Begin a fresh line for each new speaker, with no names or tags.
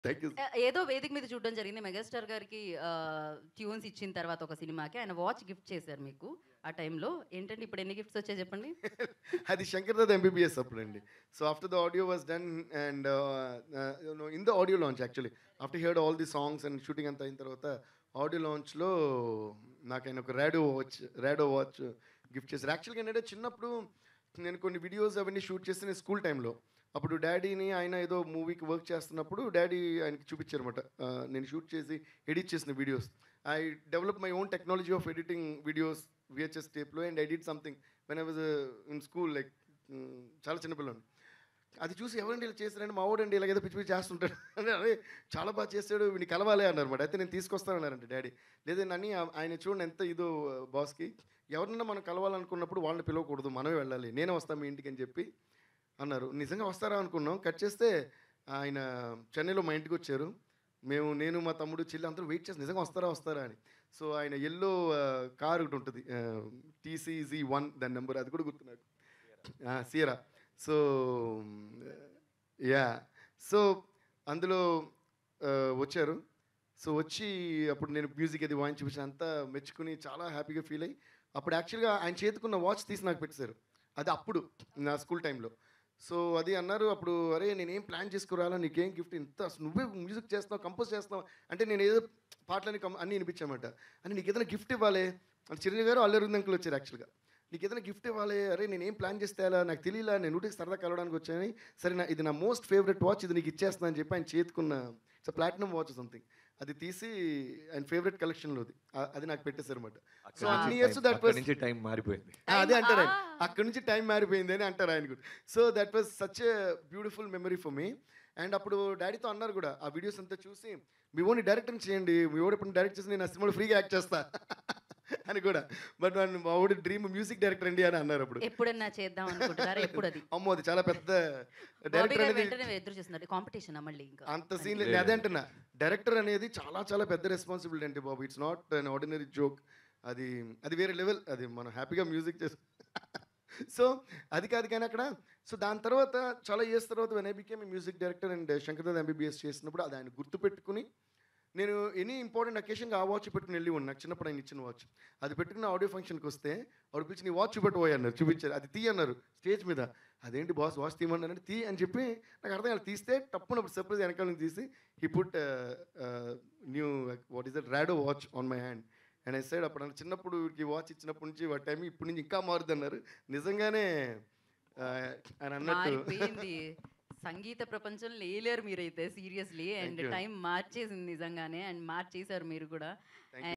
Thank you
ఏ- ఏదో వేదిక మీద చూడడం జరిగింది మెగాస్టార్ గారికి ట్యూన్స్ ఇచ్చిన తర్వాత ఒక సినిమాకి ఆయన వాచ్ గిఫ్ట్ చేశారు మీకు ఆ టైంలో ఏంటంటే ఇప్పుడు ఎన్ని గిఫ్ట్స్ వచ్చాయి చెప్పండి
అది శంకర్ దాద్ ఎంబీబీఎస్ అప్పుడండి so after the audio was done and in the audio launch actually after heard all the songs and shooting అంతా అయిన తర్వాత ఆడియో లాంచ్లో నాకు ఆయన ఒక Rado watch Rado watch gift చేశారు యాక్చువల్గా ఏంటంటే చిన్నప్పుడు నేను కొన్ని వీడియోస్ అవన్నీ షూట్ చేస్తే నేను స్కూల్ టైంలో అప్పుడు డాడీని ఆయన ఏదో మూవీకి వర్క్ చేస్తున్నప్పుడు డాడీ ఆయనకి చూపించారన్నమాట ఆ, నేను షూట్ చేసి ఎడిట్ చేసిన videos I develop my own technology of editing videos VHS టేప్లో and edit something when I was in school like చాలా చిన్నపిల్లని అది చూసి ఎవరండి ఇలా చేస్తారంటే మా వాడండి ఇలా ఏదో పిచ్చి పిచ్చి చేస్తుంటాడు అంటే అరే చాలా బాగా చేస్తాడు వీడిని కలవాలి అన్నారు మాట అయితే నేను తీసుకొస్తానన్నారంట డాడీ లేదే నని ఆయన చూడండి ఎంత ఇదో బాస్కి ఎవరన్నా మనం కలవాలనుకున్నప్పుడు వాళ్ళని పిలవకూడదు మనమే వెళ్ళాలి నేనే వస్తాను మీ ఇంటికి అని చెప్పి అన్నారు నిజంగా వస్తారా అనుకున్నాం కట్ చేస్తే ఆయన చెన్నైలో మా ఇంటికి వచ్చారు మేము నేను మా తమ్ముడు చెల్లి అందరూ వెయిట్ చేసి నిజంగా వస్తారా వస్తారా అని సో ఆయన ఎల్లో కార్ ఒకటి ఉంటుంది టీసీజీ వన్ దాని నెంబర్ అది కూడా గుర్తు నాకు సియరా సో యా సో అందులో ఆ, వచ్చారు సో వచ్చి అప్పుడు నేను మ్యూజిక్ అది వాయించి చూపించిన అంతా మెచ్చుకుని చాలా హ్యాపీగా ఫీల్ అయ్యి అప్పుడు యాక్చువల్గా ఆయన చేతుకున్న వాచ్ తీసి నాకు పెట్టేశారు అది అప్పుడు నా స్కూల్ టైంలో సో అది అన్నారు అప్పుడు అరే నేనేం ప్లాన్ చేసుకురాలా నీకేం గిఫ్ట్ ఇంత అసలు నువ్వే మ్యూజిక్ చేస్తున్నావు కంపోజ్ చేస్తున్నావు అంటే నేను ఏదో పాటలని కం అన్నీ వినిపించామట అని నీకు ఏదైనా గిఫ్ట్ ఇవ్వాలి అని చిరంజీవి గారు అల్లరి అంకుల్ వచ్చారు యాక్చువల్గా నీకు ఏదైనా గిఫ్ట్ ఇవ్వాలి అరే నేను ఏం ప్లాన్ చేస్తే అలా నాకు తెలియలా నేను నూటికి సరదా కలవడానికి వచ్చాను సరే నా ఇది నా మోస్ట్ ఫేవరెట్ వాచ్ ఇది నీకు ఇచ్చేస్తున్నా అని చెప్పి ఆయన చేతుకున్న ఇట్స్ ప్లాటినం వాచ్ సంథింగ్ అది తీసి ఆయన ఫేవరెట్ కలెక్షన్లోది అది నాకు పెట్టేశారు అనమాట సో అన్ని ఇయర్స్ దట్
అక్కడి
వాస్
నుంచి టైం మారిపోయింది
అదే అంటారు ఆయన అక్కడి నుంచి టైం మారిపోయింది అని అంటారు ఆయన కూడా so that was such a beautiful memory for me and అప్పుడు డాడీతో అన్నారు కూడా ఆ వీడియోస్ అంతా చూసి మీ ఓన్ డైరెక్టర్ చేయండి మీ ఓడి ఇప్పుడు డైరెక్ట్ చేసి నేను ఆ సినిమాలో ఫ్రీగా యాక్ట్ చేస్తా అని కూడా బట్ మా ఓడి డ్రీమ్ మ్యూజిక్ డైరెక్టర్ అండి అని అన్నారు అప్పుడు
ఎప్పుడన్నా చేద్దాం అనుకుంటున్నారా ఎప్పుడు అది
అమ్మో అది చాలా పెద్ద
బాబీ
డైరెక్టర్
గారు
అనేది
వెంటనే ఎదురు చూస్తున్నారు కాంపిటీషన్ మళ్ళీ ఇంకా
అంత సీన్ లేదు అదే అంటున్నా డైరెక్టర్ అనేది చాలా చాలా పెద్ద రెస్పాన్సిబిలిటీ అంటే బాబు it's not an ordinary joke అది అది వేరే లెవెల్ అది మనం హ్యాపీగా మ్యూజిక్ చేసి సో అది కాదు కానీ అక్కడ సో దాని తర్వాత చాలా ఇయర్స్ తర్వాత when I became music director and Shankar Dada MBBS చేసినప్పుడు అది ఆయన గుర్తుపెట్టుకుని నేను ఎనీ ఇంపార్టెంట్ అకేషన్గా ఆ వాచ్ పెట్టుకుని వెళ్ళి ఉన్నా నాకు చిన్నప్పుడు ఆయన ఇచ్చిన వాచ్ అది పెట్టుకుని ఆడియో ఫంక్షన్కి వస్తే ఆవిడ పిలిచి నీ వాచ్ చూపెట్టుపోయి అన్నారు చూపించారు అది తీ అన్నారు స్టేజ్ మీద అదేంటి బాస్ వాచ్ తీయమన్నారంటే తీ అని చెప్పి నాకు అర్థం కాదు తీస్తే టప్పునప్పుడు సర్ప్రైజ్ వెనకాల నుంచి తీసి he put new what is that Rado watch on my hand and I side అప్పుడు అంటే చిన్నప్పుడు ఈ వాచ్ ఇచ్చినప్పటి నుంచి వాటి టైం ఇప్పటి నుంచి ఇంకా మారుద్ది అన్నారు నిజంగానే ఆ, ఆయన అన్నట్టు
మారిపోయింది సంగీత ప్రపంచం లేలేరు మీరైతే సీరియస్లీ అండ్
you.
టైం మార్చేసింది నిజంగానే అండ్ మార్చేశారు మీరు కూడా